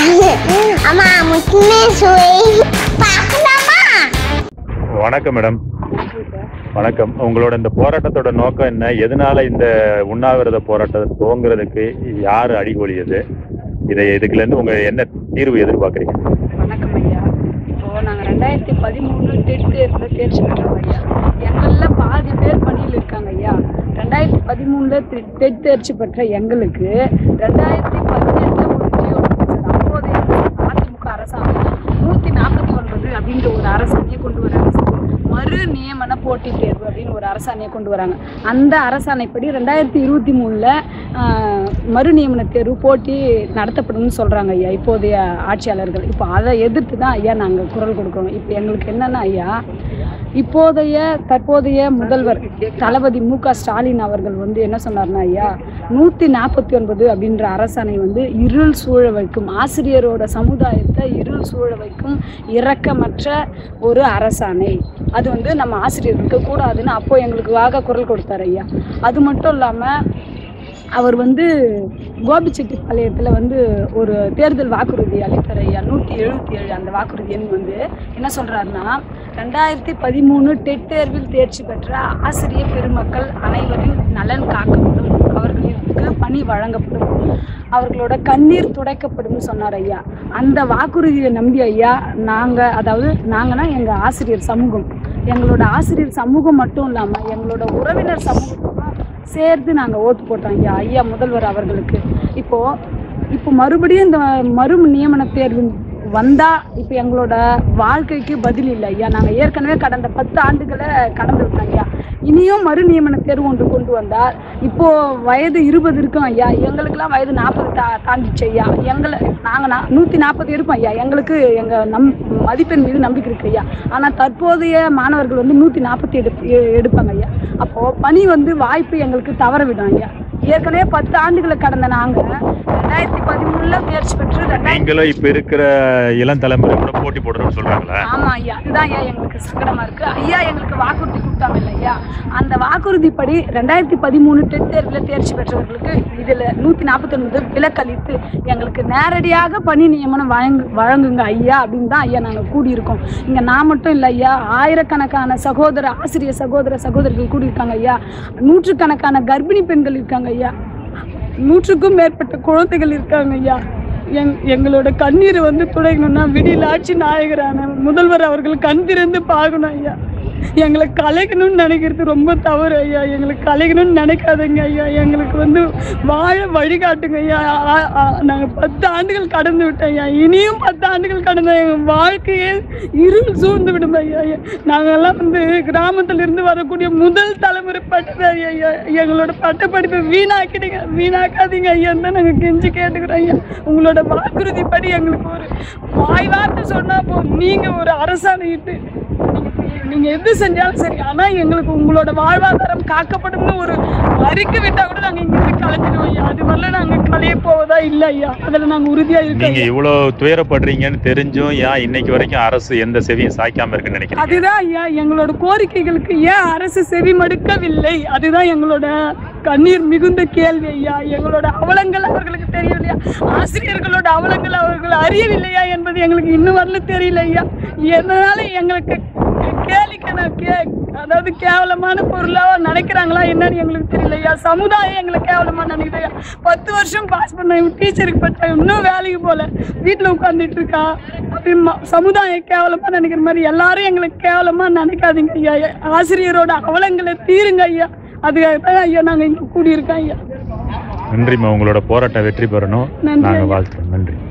அம்மா முக்கியமே சுவை பார்க்கலாமா வணக்கம் மேடம் வணக்கம் உங்களோட இந்த போராட்டத்தோட நோக்கம் என்ன எதனால இந்த உண்ணாவிரத போராட்டத்தை துவங்குறதுக்கு யார் அடிகொலியது இதை இதுக்குல இருந்து உங்க என்ன தீர்வு எதிர்பார்க்குறீங்க வணக்கம் ஐயா இப்போ நாங்கள் ரெண்டாயிரத்தி பதிமூணு டெட் தேர்வில் தேர்ச்சி பெற்றோம் ஐயா எங்களில் பாதி பேர் பணியில் இருக்காங்க ஐயா ரெண்டாயிரத்தி பதிமூணில் டெட் தேர்ச்சி பெற்ற எங்களுக்கு ரெண்டாயிரத்தி பதினெட்டில் ஒரு ஜியோ அப்போதைய அதிமுக அரசாங்கம் நூற்றி நாற்பத்தி ஒன்பது அப்படின்ற ஒரு அரசாணையை கொண்டு வராங்க மறு நியமன போட்டித் தேர்வு அப்படின்னு ஒரு அரசாணையை கொண்டு வராங்க அந்த அரசாணைப்படி ரெண்டாயிரத்தி இருபத்தி மூணில் மறு நியமன தேர்வு போட்டி நடத்தப்படும்னு சொல்கிறாங்க ஐயா இப்போதைய ஆட்சியாளர்கள் இப்போ அதை எதிர்த்து தான் ஐயா நாங்கள் குரல் கொடுக்குறோம் இப்போ எங்களுக்கு என்னென்னா ஐயா இப்போதைய தற்போதைய முதல்வர் தளபதி மு க ஸ்டாலின் அவர்கள் வந்து என்ன சொன்னார்னா ஐயா நூற்றி நாற்பத்தி ஒன்பது அப்படின்ற அரசாணை வந்து இருள் சூழ வைக்கும் ஆசிரியரோட சமுதாயத்தை இருள் சூழ வைக்கும் இரக்கமற்ற ஒரு அரசாணை அது வந்து நம்ம ஆசிரியர் இருக்கக்கூடாதுன்னு அப்போ எங்களுக்கு வாக குரல் கொடுத்தாரு ஐயா அது மட்டும் இல்லாமல் அவர் வந்து கோபிச்செட்டிப்பாளையத்தில் வந்து ஒரு தேர்தல் வாக்குறுதி அளித்தார் ஐயா நூற்றி எழுபத்தி ஏழு அந்த வாக்குறுதி எண் வந்து என்ன சொல்கிறாருன்னா ரெண்டாயிரத்தி பதிமூணு டெட் தேர்வில் தேர்ச்சி பெற்ற ஆசிரியர் பெருமக்கள் அனைவரின் நலன் காக்கப்படும் அவர்களுக்கு பணி வழங்கப்படும் அவர்களோட கண்ணீர் துடைக்கப்படும் சொன்னார் ஐயா அந்த வாக்குறுதியை நம்பி ஐயா நாங்கள் அதாவது நாங்கன்னா எங்கள் ஆசிரியர் சமூகம் எங்களோட ஆசிரியர் சமூகம் மட்டும் இல்லாமல் எங்களோட உறவினர் சமூகத்துக்கும் சேர்த்து நாங்கள் ஓட்டு போட்டோம் ஐயா ஐயா முதல்வர் அவர்களுக்கு இப்போ இப்போ மறுபடியும் இந்த மறு நியமன தேர்வு வந்தா இப்போ எங்களோட வாழ்க்கைக்கு பதில் இல்லை ஐயா நாங்கள் ஏற்கனவே கடந்த பத்து ஆண்டுகளை கடந்து விட்டோம் ஐயா இனியும் மறு நியமன தேர்வு ஒன்று கொண்டு வந்தால் இப்போ வயது இருபது இருக்கும் ஐயா எங்களுக்கெல்லாம் வயது நாற்பது தா தாண்டிச்சு ஐயா எங்களை நாங்கள் நா நூற்றி நாற்பது இருப்போம் ஐயா எங்களுக்கு எங்கள் நம் மதிப்பெண் மீது நம்பிக்கை இருக்கு ஐயா ஆனால் தற்போதைய மாணவர்கள் வந்து நூற்றி நாற்பத்தி எடு எ- எடுப்பாங்க ஐயா அப்போது பணி வந்து வாய்ப்பு எங்களுக்கு தவற விடும் ஐயா ஏற்கனவே பத்து ஆண்டுகளை கடந்த நாங்கள் ரெண்டாயிரத்தி பதிமூணில் தேர்ச்சி பெற்று ரெண்டாயிரத்தி நீங்களும் இப்ப இருக்கிற இளம் தலைமுறை கூட போட்டி போடுறோம்னு சொல்றாங்களா ஆமா ஐயா இதுதான் ஐயா எங்களுக்கு சங்கடமா இருக்கு ஐயா எங்களுக்கு வாக்குறுதி கொடுத்தாங்க இல்லை ஐயா அந்த வாக்குறுதிப்படி ரெண்டாயிரத்தி பதிமூணு டெட் தேர்வில் தேர்ச்சி பெற்றவர்களுக்கு இதுல நூத்தி நாற்பத்தி ஒன்பது விலக்களித்து எங்களுக்கு நேரடியாக பணி நியமனம் வழங்கு வழங்குங்க ஐயா அப்படின்னு தான் ஐயா நாங்கள் கூடியிருக்கோம் இங்க நான் மட்டும் இல்லை ஐயா ஆயிரக்கணக்கான சகோதர ஆசிரியர் சகோதர சகோதரிகள் கூடியிருக்காங்க ஐயா நூற்றுக்கணக்கான கர்ப்பிணி பெண்கள் இருக்காங்க ஐயா நூற்றுக்கும் மேற்பட்ட குழந்தைகள் இருக்காங்க ஐயா எங் எங்களோட கண்ணீர் வந்து துடைக்கணும்னா விடியல் ஆட்சி நாயகரான முதல்வர் அவர்கள் கண் திறந்து பார்க்கணும் ஐயா எங்களை கலைக்கணும்னு நினைக்கிறது ரொம்ப தவறு ஐயா எங்களுக்கு கலைக்கணும்னு நினைக்காதீங்க ஐயா எங்களுக்கு வந்து வாழ வழிகாட்டுங்க ஐயா நாங்கள் பத்து ஆண்டுகள் கடந்து விட்டோம் ஐயா இனியும் பத்து ஆண்டுகள் கடந்த எங்கள் வாழ்க்கையே இருள் சூழ்ந்து விடும் ஐயா ஐயா. நாங்கெல்லாம் வந்து கிராமத்துல இருந்து வரக்கூடிய முதல் தலைமுறை பட்டதாரி ஐயா எங்களோட பட்டப்படிப்பை வீணாக்கிடுங்க வீணாக்காதீங்க ஐயா தான் நாங்கள் கெஞ்சி கேட்டுக்கிறோம் ஐயா உங்களோட வாக்குறுதிப்படி எங்களுக்கு ஒரு வாய் வார்த்தை சொன்னா போதும் நீங்க ஒரு அரசாணையிட்டு நீங்க- நீங்க எது செஞ்சாலும் சரி ஆனா எங்களுக்கு உங்களோட வாழ்வாதாரம் காக்கப்படும்னு ஒரு அறிக்கை விட்டா கூட நாங்க இங்கிருந்து கலைஞ்சிடுவோம் ஐயா அது வரல நாங்க கலைய போவதா இல்ல ஐயா அதுல நாங்க உறுதியா இருக்கோம் நீங்க இவ்வளவு துயரப்படுறீங்கன்னு தெரிஞ்சும் ஏன் இன்னைக்கு வரைக்கும் அரசு எந்த செவியும் சாய்க்காம இருக்குன்னு நினைக்கிறீங்க அதுதான் ஐயா எங்களோட கோரிக்கைகளுக்கு ஏன் அரசு செவி மடுக்கவில்லை அதுதான் எங்களோட கண்ணீர் மிகுந்த கேள்வி ஐயா எங்களோட அவலங்கள் அவர்களுக்கு தெரியவில்லையா ஆசிரியர்களோட அவலங்கள் அவர்கள் அறியவில்லையா என்பது எங்களுக்கு இன்னும் வரல தெரியல ஐயா எதனால எங்களுக்கு கேலிக்கன கே அதாவது கேவலமான பொருளா நினைக்கிறாங்களா என்னன்னு எங்களுக்கு தெரியல ஐயா சமுதாயம் எங்களை கேவலமா நினைக்குது ஐயா பத்து வருஷம் பாஸ் பண்ண டீச்சருக்கு பட்ட இன்னும் வேலைக்கு போல வீட்டில் உட்காந்துட்டு இருக்கா அப்படி ம- சமுதாயம் கேவலமா நினைக்கிற மாதிரி எல்லாரும் எங்களை கேவலமா நினைக்காதீங்க ஐயா ஆசிரியரோட அவலங்களை தீருங்க ஐயா அதுக்காக தான் ஐயா நாங்கள் இங்கே கூடியிருக்கோம் ஐயா நன்றிம்மா உங்களோட போராட்டம் வெற்றி பெறணும் நன்றி நாங்க ஐயா. வாழ்த்துறோம் நன்றி